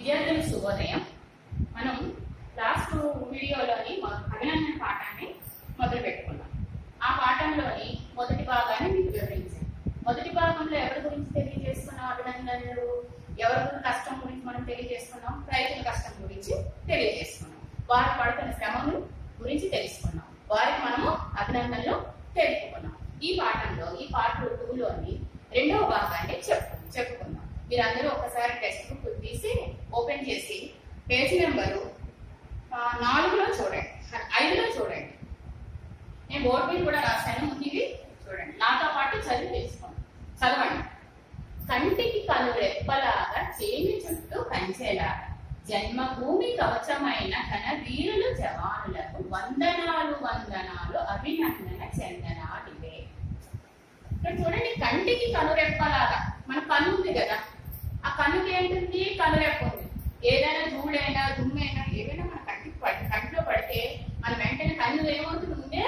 విద్యార్థుల శుభోదయం మనం లాస్ట్ వీడియోలోని మొ- అభినందన పాఠాన్ని మొదలు పెట్టుకున్నాం ఆ పాఠంలోని మొదటి భాగాన్ని మీకు వివరించాం మొదటి భాగంలో ఎవరి గురించి తెలియజేసుకున్నాం అభినందనలు ఎవరి కష్టం గురించి మనం తెలియజేసుకున్నాం రైతుల కష్టం గురించి తెలియజేసుకున్నాం వారు పడుతున్న శ్రమను గురించి తెలుసుకున్నాం వారికి మనము అభినందనలు తెలుపుకున్నాం ఈ పాఠంలో ఈ పార్ట్ టూలోని రెండవ భాగాన్ని చెప్పు చెప్పుకుందాం మీరందరూ ఒకసారి టెక్స్ట్ బుక్ తీసి ఓపెన్ చేసి పేజీ నెంబరు ఆ, నాలుగులో చూడండి ఐదులో చూడండి నేను బోర్డు మీద కూడా రాశాను ఇది చూడండి నాతో పాటు చదివి తెలుసుకోండి చదవండి కంటికి కను రెప్పలాగా చేమి చుట్టూ కంచెలాగా జన్మభూమి కవచమైన ఘన వీరులు జవానులకు వందనాలు వందనాలు అభినందన చందనాలివే ఇక్కడ చూడండి కంటికి కనురెప్పలాగా మన కన్ను ఉంది కదా ఆ కన్నుకి ఏంటుంది కనురెప్ప ఉంది ఏదైనా ధూళైనా దుమ్మైనా ఏదైనా మన కంటికి పడి కంటిలో పడితే మన వెంటనే కన్ను ఏమవుతుంది ముందే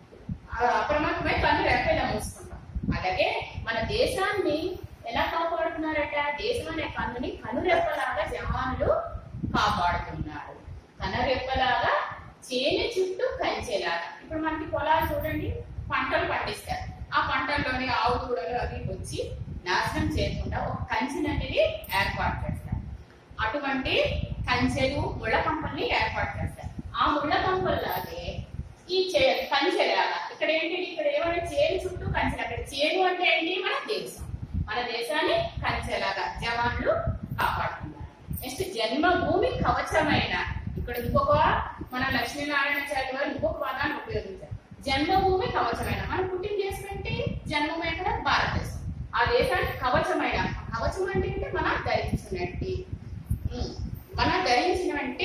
ఆ అప్రమత్తమై కన్ను రెప్పలా మూసుకుంటాం అలాగే మన దేశాన్ని ఎలా కాపాడుతున్నారట దేశం అనే కన్నుని కనురెప్పలాగా జవానులు కాపాడుతున్నారు కనురెప్పలాగా చేను చుట్టూ కంచెలాగా ఇప్పుడు మనకి పొలాలు చూడండి పంటలు పండిస్తారు ఆ పంటల్లోని ఆవు దూడలు అవి వచ్చి నాశనం చేయకుండా ఒక కంచెని అనేది ఏర్పాటు చేస్తారు అటువంటి కంచెలు ముళ్ళ కంపల్ని ఏర్పాటు చేస్తారు ఆ ముళ్ళ కంపల్లాగే ఈ చే కంచెలాగా ఇక్కడ ఏంటి ఇక్కడ ఏమైనా చేను చుట్టూ కంచెలు అక్కడ చేను అంటే ఏంటి మన దేశం మన దేశాన్ని కంచెలాగా జవాన్లు కాపాడుతున్నారు నెక్స్ట్ జన్మభూమి కవచమైన ఇక్కడ ఇంకొక మన లక్ష్మీనారాయణాచార్య గారు ఇంకొక పదాన్ని ఉపయోగించారు జన్మభూమి కవచమైన మనం పుట్టిన దేశం ఏంటి జన్మం ఎక్కడ భారతదేశం ఆ దేశానికి కవచమైన కవచం అంటే ఏంటి మనం ధరించినట్టు ఉమ్, మనం ధరించినటువంటి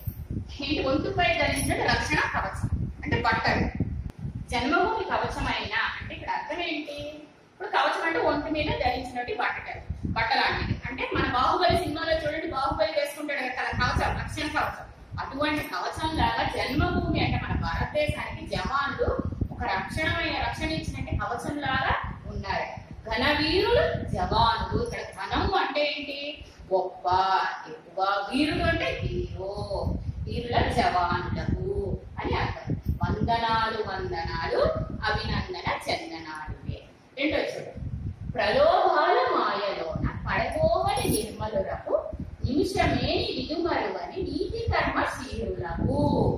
ఈ ఒంతుపై ధరించిన రక్షణ కవచం అంటే బట్టలు జన్మభూమి కవచమైన అంటే ఇక్కడ అర్థం ఏంటి ఇప్పుడు కవచం అంటే ఒంటి మీద ధరించినట్టు బట్టలు బట్టలాంటిది అంటే మన బాహుబలి సినిమాలో చూడండి బాహుబలి వేసుకుంటాడు కదా తన కవచం రక్షణ కవచం అటువంటి కవచం లాగా జన్మభూమి అంటే మన భారతదేశానికి జవాన్లు ఒక రక్షణమైన రక్షణ ఇచ్చినట్టు కవచం లాగా ఉన్నారు ఘనవీరులు జవాన్లు ఇక్కడ ఘనం అంటే ఏంటి గొప్ప ఎక్కువ వీరుడు అంటే హీరో వీరుల జవానులకు అని అర్థం వందనాలు వందనాలు అభినందన చందనాలువే రెండో చూడు ప్రలోభాల మాయలోన పడబోవని నిర్మలులకు నిమిషమేని విదుమరువని నీతి కర్మశీలులకు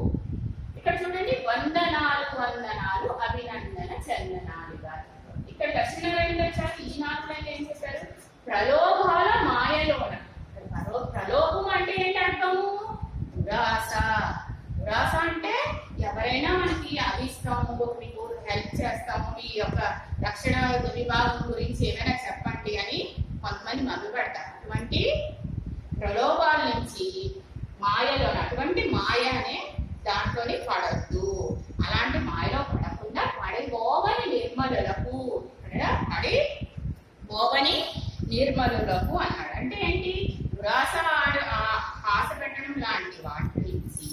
ఇక్కడ చూడండి వందనాలు వందనాలు అభినందన చందనాలుగా ఇక్కడ లక్ష్మీనారాయణ గారు చాలా ఈ నాలుగు ఏం చెప్పారు ప్రలోభాల మాయలోన ప్రలో- ప్రలోభం అంటే ఏంటి అర్థము దురాశ దురాశ అంటే ఎవరైనా మనకి అభిస్తాము మీకు హెల్ప్ చేస్తాము మీ యొక్క రక్షణ విభాగం గురించి ఏమైనా చెప్పండి అని కొంతమంది మొదలు పెడతారు అటువంటి ప్రలోభాల నుంచి మాయలో అటువంటి మాయ అనే దాంట్లోనే పడద్దు అలాంటి మాయలో పడకుండా పడిపోవని నిర్మలులకు ఇక్కడ పడి పోవని నిర్మలులకు అన్నాడు అంటే ఏంటి దురాశ ఆడ- ఆ- ఆశ పెట్టడం లాంటి వాటి నుంచి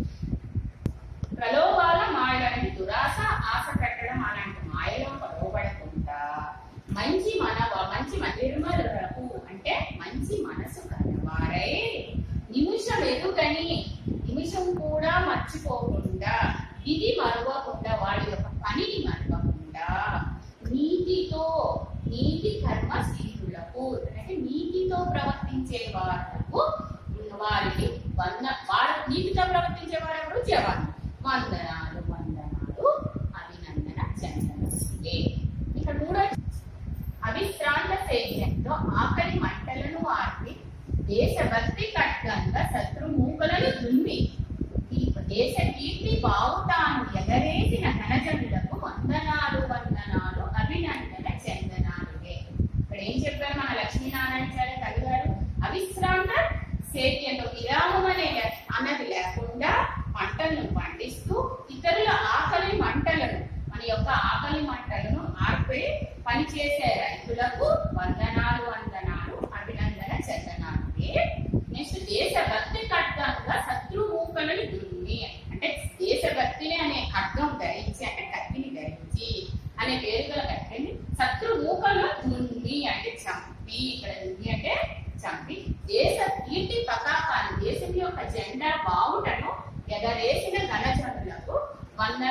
ప్రలోభాల మాయలు అనేది దురాశ ఆశ పెట్టడం అలాంటి మాయలో పడవబడకుండా మంచి మన మంచి మ- నిర్మలులకు అంటే మంచి మనసు కలవారై నిమిషం ఎదుగని నిమిషం కూడా మర్చిపోకుండా ఇది మరవకుండా వాడి యొక్క పనిని మరవకుండా నీతితో నీతి కర్మశీలులకు అంటే నీతితో ప్రవర్తించే వాళ్లకు వారికి వంద వారు నీతితో ప్రవర్తించే వారు ఎవరు జవాను వందనాలు వందనాలు అభినందన చందనములే ఇక్కడ మూడో అవిశ్రాంత సేద్యంతో ఆకలి మంటలను ఆర్పి దేశభక్తి ఖడ్గంగా శత్రు మూకలను దున్ని ఈ దేశ కీర్తి బావుటాను ఎగరేసిన ఘనజనులకు వందనాలు వందనాలు అభినందన చందనాలువే ఇక్కడ ఏం చెప్పారు మన లక్ష్మీనారాయణాచార్య కవి గారు అవిశ్రాంత సేద్యంలో విరామం అనే అన్నది లేకుండా పంటలను పండిస్తూ ఇతరుల ఆకలి మంటలను మన యొక్క ఆకలి మంటలను ఆర్పి పనిచేసే రైతులకు వందనాలు వందనాలు అభినందన చందనాలు నెక్స్ట్ దేశభక్తి ఖడ్గంగా శత్రు మూకలను దున్ని అంటే దేశభక్తిని అనే ఖడ్గం ధరించి అంటే కత్తిని ధరించి అనే పేరు గల కత్తిని శత్రు మూకలను దున్ని అంటే చా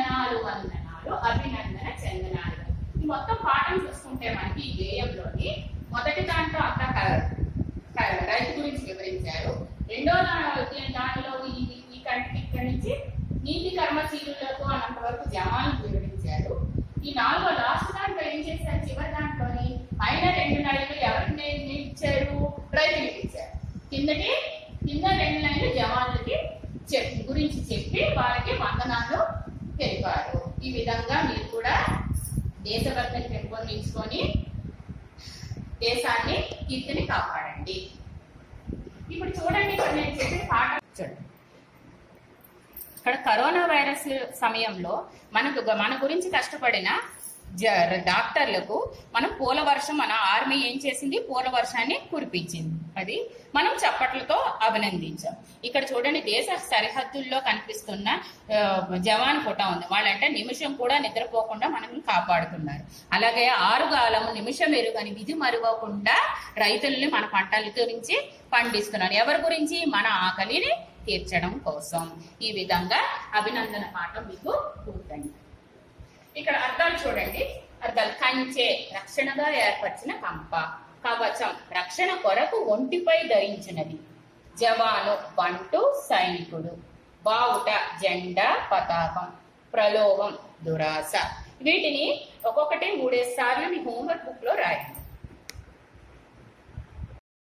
వందనాలు వందనాలు అభినందన చందనాలు ఈ మొత్తం పాఠం చూసుకుంటే మనకి ఈ గేయంలోని మొదటి దాంట్లో అంతా క- క- రైతు గురించి వివరించారు రెండో దా- దానిలో ఈ ఈ కంటి ఇక్కడి నుంచి నీతి కర్మశీలులకు అన్నంత వరకు జవాన్లు వివరించారు ఈ నాలుగో లాస్ట్ దాంట్లో ఏం చేశారు చివరి దాంట్లోని పైన రెండు లైన్లు ఎవరికి నే- నే- ఇచ్చారు రైతులకు ఇచ్చారు కిందటి కింద రెండు లైన్లు జవాన్లకి చెప్పి గురించి చెప్పి వారికి వందనాలు తెలిపారు ఈ విధంగా మీరు కూడా దేశభక్తిని పెంపొందించుకొని దేశాన్ని కీర్తిని కాపాడండి ఇప్పుడు చూడండి ఇక్కడ నేను చెప్పిన పాట చూడండి ఇక్కడ కరోనా వైరస్ సమయంలో మనకు మన గురించి కష్టపడిన జ- డాక్టర్లకు మనం పూల వర్షం మన ఆర్మీ ఏం చేసింది పూల వర్షాన్ని కురిపించింది అది మనం చప్పట్లతో అభినందించాం ఇక్కడ చూడండి దేశ సరిహద్దుల్లో కనిపిస్తున్న ఆ, జవాన్ ఫోటో ఉంది వాళ్ళంటే నిమిషం కూడా నిద్రపోకుండా మనల్ని కాపాడుతున్నారు అలాగే ఆరుగాలము నిమిషం ఎరుగని విధి మరువకుండా రైతుల్ని మన పంటల గురించి పండిస్తున్నారు ఎవరి గురించి మన ఆకలిని తీర్చడం కోసం ఈ విధంగా అభినందన పాఠం మీకు పూర్తయింది ఇక్కడ అర్థాలు చూడండి అర్థాలు కంచె రక్షణగా ఏర్పరిచిన కంప కవచం రక్షణ కొరకు ఒంటిపై ధరించినది జవాను బంటు సైనికుడు బావుట జెండా పతాకం ప్రలోభం దురాశ వీటిని ఒక్కొక్కటి మూడేసి సార్లు మీ హోంవర్క్ బుక్ లో రాయండి